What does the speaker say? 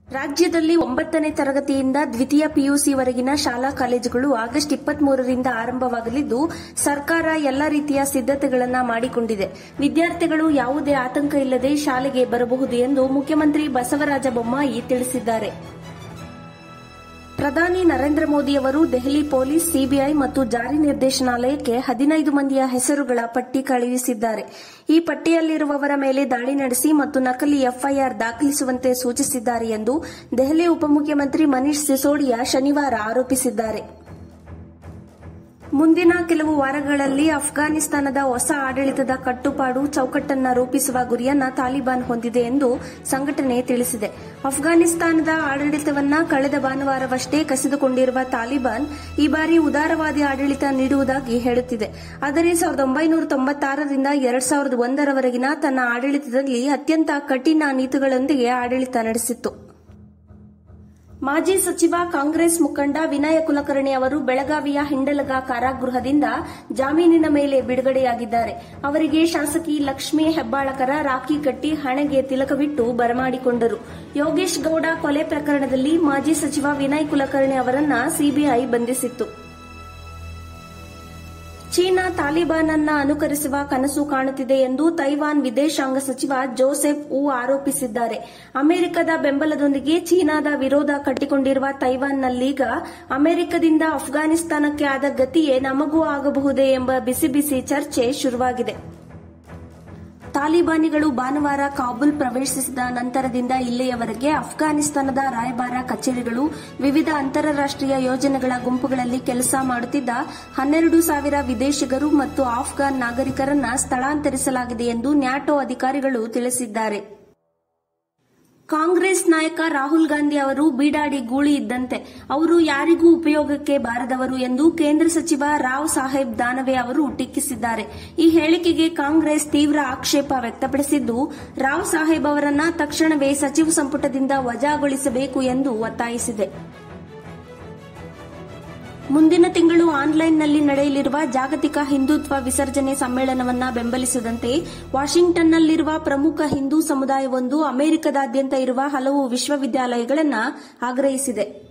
ರಾಜ್ಯದಲ್ಲಿ ಒಂಬತ್ತನೇ ತರಗತಿಯಿಂದ ದ್ವಿತೀಯ ಪಿಯುಸಿವರೆಗಿನ ಶಾಲಾ ಕಾಲೇಜುಗಳು ಆಗಸ್ಟ್ ಇಪ್ಪತ್ಮೂರರಿಂದ ಆರಂಭವಾಗಲಿದ್ದು ಸರ್ಕಾರ ಎಲ್ಲ ರೀತಿಯ ಸಿದ್ದತೆಗಳನ್ನು ಮಾಡಿಕೊಂಡಿದೆ ವಿದ್ಯಾರ್ಥಿಗಳು ಯಾವುದೇ ಆತಂಕ ಇಲ್ಲದೆ ಶಾಲೆಗೆ ಬರಬಹುದು ಎಂದು ಮುಖ್ಯಮಂತ್ರಿ ಬಸವರಾಜ ಬೊಮ್ಮಾಯಿ ತಿಳಿಸಿದ್ದಾರೆ ಪ್ರಧಾನಿ ನರೇಂದ್ರ ಮೋದಿಯವರು ದೆಹಲಿ ಪೊಲೀಸ್ ಸಿಬಿಐ ಮತ್ತು ಜಾರಿ ನಿರ್ದೇಶನಾಲಯಕ್ಕೆ ಹದಿನೈದು ಮಂದಿಯ ಹೆಸರುಗಳ ಪಟ್ಟಿ ಕಳುಹಿಸಿದ್ದಾರೆ ಈ ಪಟ್ಟಿಯಲ್ಲಿರುವವರ ಮೇಲೆ ದಾಳಿ ನಡೆಸಿ ಮತ್ತು ನಕಲಿ ಎಫ್ಐಆರ್ ದಾಖಲಿಸುವಂತೆ ಸೂಚಿಸಿದ್ದಾರೆ ಎಂದು ದೆಹಲಿ ಉಪಮುಖ್ಯಮಂತ್ರಿ ಮನೀಶ್ ಸಿಸೋಡಿಯಾ ಶನಿವಾರ ಆರೋಪಿಸಿದ್ದಾರೆ ಮುಂದಿನ ಕೆಲವು ವಾರಗಳಲ್ಲಿ ಅಫ್ಘಾನಿಸ್ತಾನದ ಹೊಸ ಆಡಳಿತದ ಕಟ್ಟುಪಾಡು ಚೌಕಟ್ಟನ್ನ ರೂಪಿಸುವ ಗುರಿಯನ್ನ ತಾಲಿಬಾನ್ ಹೊಂದಿದೆ ಎಂದು ಸಂಘಟನೆ ತಿಳಿಸಿದೆ ಅಫ್ಘಾನಿಸ್ತಾನದ ಆಡಳಿತವನ್ನ ಕಳೆದ ಭಾನುವಾರವಷ್ಟೇ ಕಸಿದುಕೊಂಡಿರುವ ತಾಲಿಬಾನ್ ಈ ಬಾರಿ ಉದಾರವಾದಿ ಆಡಳಿತ ನೀಡುವುದಾಗಿ ಹೇಳುತ್ತಿದೆ ಆದರೆ ಸಾವಿರದ ಒಂಬೈನೂರ ತೊಂಬತ್ತಾರರಿಂದ ಎರಡ್ ಸಾವಿರದ ಒಂದರವರೆಗಿನ ತನ್ನ ಆಡಳಿತದಲ್ಲಿ ಅತ್ಯಂತ ಕಠಿಣ ನೀತಿಗಳೊಂದಿಗೆ ಆಡಳಿತ ನಡೆಸಿತ್ತು ಮಾಜಿ ಸಚಿವ ಕಾಂಗ್ರೆಸ್ ಮುಖಂಡ ವಿನಯ ಕುಲಕರ್ಣಿ ಅವರು ಬೆಳಗಾವಿಯ ಹಿಂಡಲಗ ಕಾರಾಗೃಹದಿಂದ ಜಾಮೀನಿನ ಮೇಲೆ ಬಿಡುಗಡೆಯಾಗಿದ್ದಾರೆ ಅವರಿಗೆ ಶಾಸಕಿ ಲಕ್ಷ್ಮೀ ಹೆಬ್ಬಾಳಕರ ರಾಖಿ ಕಟ್ಟಿ ಹಣೆಗೆ ತಿಲಕವಿಟ್ಟು ಬರಮಾಡಿಕೊಂಡರು ಯೋಗೇಶ್ ಗೌಡ ಕೊಲೆ ಪ್ರಕರಣದಲ್ಲಿ ಮಾಜಿ ಸಚಿವ ವಿನಯ್ ಕುಲಕರ್ಣಿ ಅವರನ್ನ ಸಿಬಿಐ ಬಂಧಿಸಿತ್ತು ಚೀನಾ ತಾಲಿಬಾನ್ ಅನ್ನ ಅನುಕರಿಸುವ ಕನಸು ಕಾಣುತ್ತಿದೆ ಎಂದು ತೈವಾನ್ ವಿದೇಶಾಂಗ ಸಚಿವ ಜೋಸೆಫ್ ವು ಆರೋಪಿಸಿದ್ದಾರೆ ಅಮೆರಿಕದ ಬೆಂಬಲದೊಂದಿಗೆ ಚೀನಾದ ವಿರೋಧ ಕಟ್ಟಿಕೊಂಡಿರುವ ತೈವಾನ್ನಲ್ಲೀಗ ಅಮೆರಿಕದಿಂದ ಅಫ್ಘಾನಿಸ್ತಾನಕ್ಕೆ ಆದ ಗತಿಯೇ ನಮಗೂ ಆಗಬಹುದೇ ಎಂಬ ಬಿಸಿ ಬಿಸಿ ಚರ್ಚೆ ಶುರುವಾಗಿದೆ ತಾಲಿಬಾನಿಗಳು ಭಾನುವಾರ ಕಾಬೂಲ್ ಪ್ರವೇಶಿಸಿದ ನಂತರದಿಂದ ಇಲ್ಲಿಯವರೆಗೆ ಅಫ್ಘಾನಿಸ್ತಾನದ ರಾಯಭಾರ ಕಚೇರಿಗಳು ವಿವಿಧ ಅಂತಾರಾಷ್ಟೀಯ ಯೋಜನೆಗಳ ಗುಂಪುಗಳಲ್ಲಿ ಕೆಲಸ ಮಾಡುತ್ತಿದ್ದ ಹನ್ನೆರಡು ಸಾವಿರ ವಿದೇಶಿಗರು ಮತ್ತು ಆಫ್ಘಾನ್ ನಾಗರಿಕರನ್ನ ಸ್ಥಳಾಂತರಿಸಲಾಗಿದೆ ಎಂದು ನ್ಯಾಟೋ ಅಧಿಕಾರಿಗಳು ತಿಳಿಸಿದ್ದಾರೆ ಕಾಂಗ್ರೆಸ್ ನಾಯಕ ರಾಹುಲ್ ಗಾಂಧಿ ಅವರು ಬೀಡಾಡಿ ಗೂಳಿ ಇದ್ದಂತೆ ಅವರು ಯಾರಿಗೂ ಉಪಯೋಗಕ್ಕೆ ಬಾರದವರು ಎಂದು ಕೇಂದ್ರ ಸಚಿವ ರಾವ್ ಸಾಹೇಬ್ ದಾನವೆ ಅವರು ಟೀಕಿಸಿದ್ದಾರೆ ಈ ಹೇಳಿಕೆಗೆ ಕಾಂಗ್ರೆಸ್ ತೀವ್ರ ಆಕ್ಷೇಪ ವ್ಯಕ್ತಪಡಿಸಿದ್ದು ರಾವ್ ಸಾಹೇಬ್ ಅವರನ್ನ ತಕ್ಷಣವೇ ಸಚಿವ ಸಂಪುಟದಿಂದ ವಜಾಗೊಳಿಸಬೇಕು ಎಂದು ಒತ್ತಾಯಿಸಿದೆ ಮುಂದಿನ ತಿಂಗಳು ಆನ್ಲೈನ್ನಲ್ಲಿ ನಡೆಯಲಿರುವ ಜಾಗತಿಕ ಹಿಂದುತ್ವ ವಿಸರ್ಜನೆ ಸಮ್ಮೇಳನವನ್ನ ಬೆಂಬಲಿಸದಂತೆ ವಾಷಿಂಗ್ಟನ್ನಲ್ಲಿರುವ ಪ್ರಮುಖ ಹಿಂದೂ ಸಮುದಾಯವೊಂದು ಅಮೆರಿಕದಾದ್ಯಂತ ಇರುವ ಹಲವು ವಿಶ್ವವಿದ್ಯಾಲಯಗಳನ್ನು ಆಗ್ರಹಿಸಿದೆ